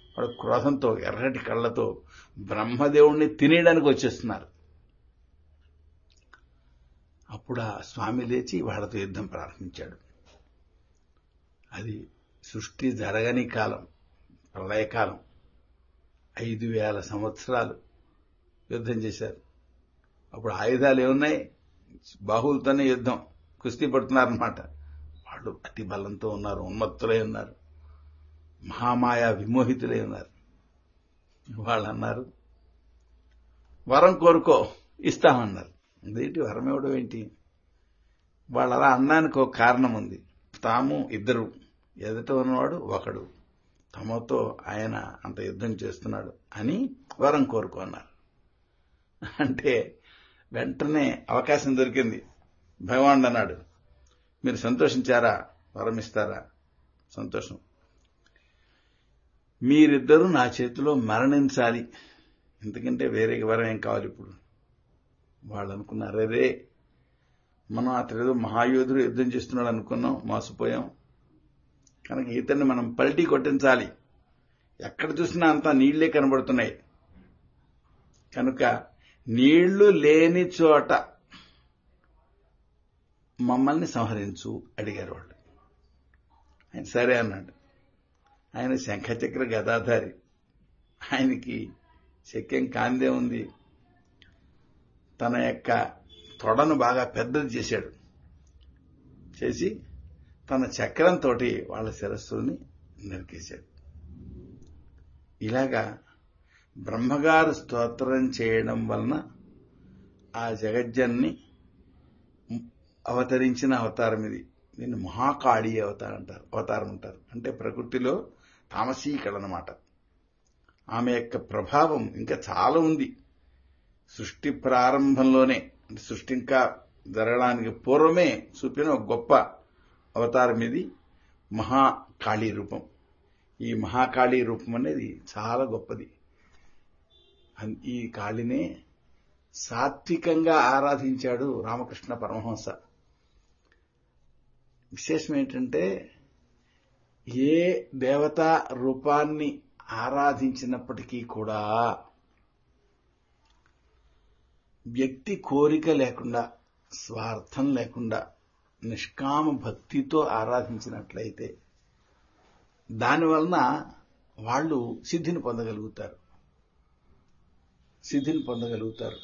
వాడు క్రోధంతో ఎర్రటి కళ్ళతో బ్రహ్మదేవుణ్ణి తినేయడానికి వచ్చేస్తున్నారు అప్పుడు ఆ స్వామి లేచి వాళ్ళతో యుద్ధం ప్రారంభించాడు అది సృష్టి జరగని కాలం ప్రళయకాలం ఐదు వేల సంవత్సరాలు యుద్ధం చేశారు అప్పుడు ఆయుధాలు ఏమున్నాయి బాహువులతోనే యుద్ధం కుస్తీ పడుతున్నారన్నమాట వాళ్ళు అతి బలంతో ఉన్నారు ఉన్మత్తులై ఉన్నారు మహామాయ విమోహితులై ఉన్నారు వాళ్ళు అన్నారు వరం కోరుకో ఇస్తామన్నారు అదేంటి వరం ఇవ్వడం ఏంటి వాళ్ళు అలా అన్నానికి ఒక కారణం ఉంది తాము ఇద్దరు ఎదుట ఉన్నవాడు ఒకడు తమతో ఆయన అంత యుద్ధం చేస్తున్నాడు అని వరం కోరుకున్నారు అంటే వెంటనే అవకాశం దొరికింది భగవానుడు అన్నాడు మీరు సంతోషించారా వరం ఇస్తారా సంతోషం మీరిద్దరూ నా చేతిలో మరణించాలి ఎందుకంటే వేరే వరం ఏం కావాలి ఇప్పుడు వాళ్ళు అనుకున్నారు అరే మనం అతడేదో మహాయోధుడు యుద్ధం చేస్తున్నాడు అనుకున్నాం మోసపోయాం కనుక ఇతన్ని మనం పల్టీ కొట్టించాలి ఎక్కడ చూసినా అంతా నీళ్లే కనబడుతున్నాయి కనుక నీళ్లు లేని చోట మమ్మల్ని సంహరించు అడిగారు వాళ్ళు ఆయన సరే అన్నాడు ఆయన శంఖచక్ర గదాధారి ఆయనకి శక్యం కాందే ఉంది తన యొక్క తొడను బాగా పెద్దది చేశాడు చేసి తన చక్రంతో వాళ్ళ శిరస్సుని నరికేశాడు ఇలాగా బ్రహ్మగారు స్తోత్రం చేయడం వలన ఆ జగజ్జన్ని అవతరించిన అవతారం ఇది దీన్ని మహాకాళీ అవతారం అంటారు అవతారం అంటారు అంటే ప్రకృతిలో తామసీకళ అనమాట ఆమె యొక్క ప్రభావం ఇంకా చాలా ఉంది సృష్టి ప్రారంభంలోనే అంటే సృష్టి ఇంకా జరగడానికి పూర్వమే చూపిన ఒక గొప్ప అవతారం ఇది మహాకాళీ రూపం ఈ మహాకాళీ రూపం అనేది చాలా గొప్పది ఈ కాళినే సాత్వికంగా ఆరాధించాడు రామకృష్ణ పరమహంస విశేషం ఏంటంటే ఏ దేవతా రూపాన్ని ఆరాధించినప్పటికీ కూడా వ్యక్తి కోరిక లేకుండా స్వార్థం లేకుండా నిష్కామ భక్తితో ఆరాధించినట్లయితే దానివలన వాళ్ళు సిద్ధిని పొందగలుగుతారు సిద్ధిని పొందగలుగుతారు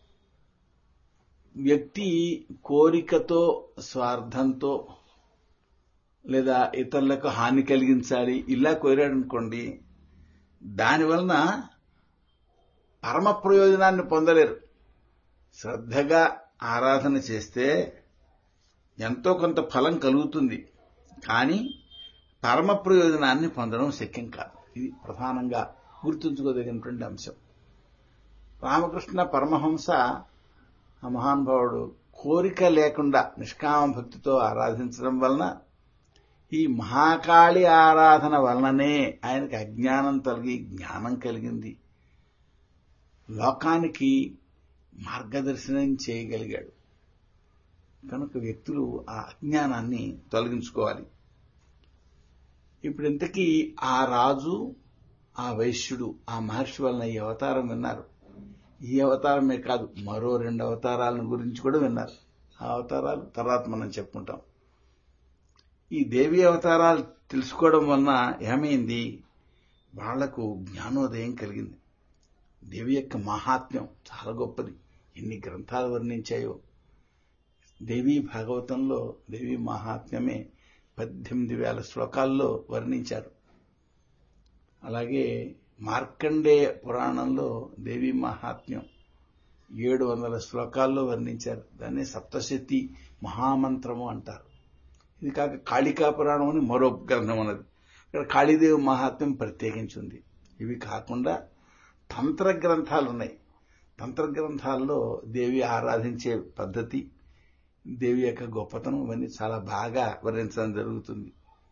వ్యక్తి కోరికతో స్వార్థంతో లేదా ఇతరులకు హాని కలిగించాలి ఇలా కోరాడనుకోండి దానివలన పరమ ప్రయోజనాన్ని పొందలేరు శ్రద్ధగా ఆరాధన చేస్తే ఎంతో కొంత ఫలం కలుగుతుంది కానీ పరమ ప్రయోజనాన్ని పొందడం శక్యం కాదు ఇది ప్రధానంగా గుర్తుంచుకోదగినటువంటి అంశం రామకృష్ణ పరమహంస ఆ మహానుభావుడు కోరిక లేకుండా నిష్కామ భక్తితో ఆరాధించడం వలన ఈ మహాకాళి ఆరాధన వలననే ఆయనకి అజ్ఞానం తొలగి జ్ఞానం కలిగింది లోకానికి మార్గదర్శనం చేయగలిగాడు కనుక వ్యక్తులు ఆ అజ్ఞానాన్ని తొలగించుకోవాలి ఇప్పుడు ఇంతకీ ఆ రాజు ఆ వైశ్యుడు ఆ మహర్షి వలన ఈ అవతారం విన్నారు ఈ అవతారమే కాదు మరో రెండు అవతారాలను గురించి కూడా విన్నారు ఆ అవతారాలు తర్వాత మనం చెప్పుకుంటాం ఈ దేవి అవతారాలు తెలుసుకోవడం వలన ఏమైంది వాళ్లకు జ్ఞానోదయం కలిగింది దేవి యొక్క మహాత్మ్యం చాలా గొప్పది ఎన్ని గ్రంథాలు వర్ణించాయో దేవీ భాగవతంలో దేవి మహాత్మ్యమే పద్దెనిమిది వేల శ్లోకాల్లో వర్ణించారు అలాగే మార్కండే పురాణంలో దేవి మహాత్మ్యం ఏడు వందల శ్లోకాల్లో వర్ణించారు దాన్ని సప్తశతి మహామంత్రము అంటారు ఇది కాక కాళికా పురాణం అని మరో గ్రంథం ఉన్నది ఇక్కడ కాళీదేవి మహాత్మ్యం ప్రత్యేకించి ఉంది ఇవి కాకుండా తంత్ర గ్రంథాలు ఉన్నాయి తంత్ర గ్రంథాల్లో దేవి ఆరాధించే పద్ధతి దేవి యొక్క గొప్పతనం ఇవన్నీ చాలా బాగా వర్ణించడం జరుగుతుంది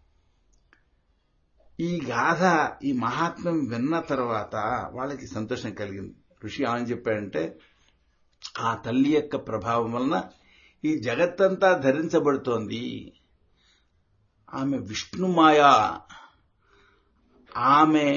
ఈ గాథ ఈ మహాత్మ్యం విన్న తర్వాత వాళ్ళకి సంతోషం కలిగింది ఋషి ఏమని చెప్పాడంటే ఆ తల్లి యొక్క ప్రభావం వలన ఈ జగత్తంతా ధరించబడుతోంది ఆమె విష్ణుమాయ ఆమె